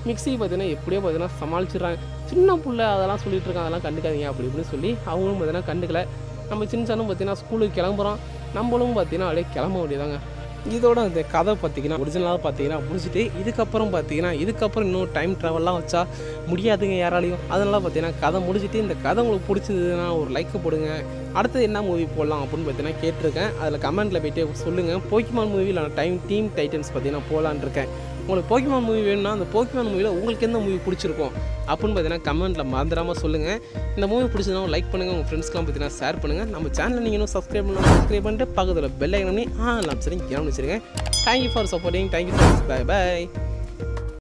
மிக்ஸி பார்த்தீங்கன்னா எப்படியோ பார்த்தீங்கன்னா சமாளிச்சிடுறாங்க சின்ன புள்ள அதெல்லாம் சொல்லிட்டு இருக்காங்க அதெல்லாம் கண்டுக்காதீங்க அப்படி இப்படின்னு சொல்லி அவங்களும் பார்த்தீங்கன்னா கண்டுக்கல நம்ம சின்ன சானும் பார்த்தீங்கன்னா ஸ்கூலுக்கு கிளம்புறோம் நம்மளும் பார்த்தீங்கன்னா அப்படியே கிளம்ப வேண்டியதாங்க இதோட அந்த கதை பார்த்தீங்கன்னா ஒரிஜினலாக பார்த்தீங்கன்னா முடிச்சுட்டு இதுக்கப்புறம் பார்த்தீங்கன்னா இதுக்கப்புறம் இன்னும் டைம் ட்ராவல்லாம் வச்சா முடியாதுங்க யாராலையும் அதனால பார்த்தீங்கன்னா கதை முடிச்சுட்டு இந்த கதை உங்களுக்கு பிடிச்சதுன்னா ஒரு லைக்கை போடுங்க அடுத்தது என்ன மூவி போடலாம் அப்படின்னு பார்த்தீங்கன்னா கேட்டிருக்கேன் அதில் கமெண்ட்டில் போயிட்டு சொல்லுங்கள் போக்கிமான் மூவியில் நான் டைம் டீம் டைட்டன்ஸ் பார்த்தீங்கன்னா போகலான் இருக்கேன் உங்களுக்கு போக்கிமான் மூவி வேணும்னா அந்த போக்கிமான் மூவியில் உங்களுக்கு எந்த மூவி பிடிச்சிருக்கும் அப்படின்னு பார்த்தீங்கன்னா கமெண்ட்டில் மறந்துடாமல் சொல்லுங்கள் இந்த மூவி பிடிச்சதுனா லைக் பண்ணுங்கள் உங்கள் ஃப்ரெண்ட்ஸ்க்கெலாம் பார்த்தீங்கன்னா ஷேர் பண்ணுங்கள் நம்ம சேனலை நீங்கள் இன்னும் சப்ஸ்கிரைப் பண்ணலாம் சப்ஸ்கிரைப் பண்ணிட்டு பக்கத்தில் பெல் ஐக்கன் பண்ணி ஆ சரி கவனிச்சிருங்க thank you for supporting thank you bye by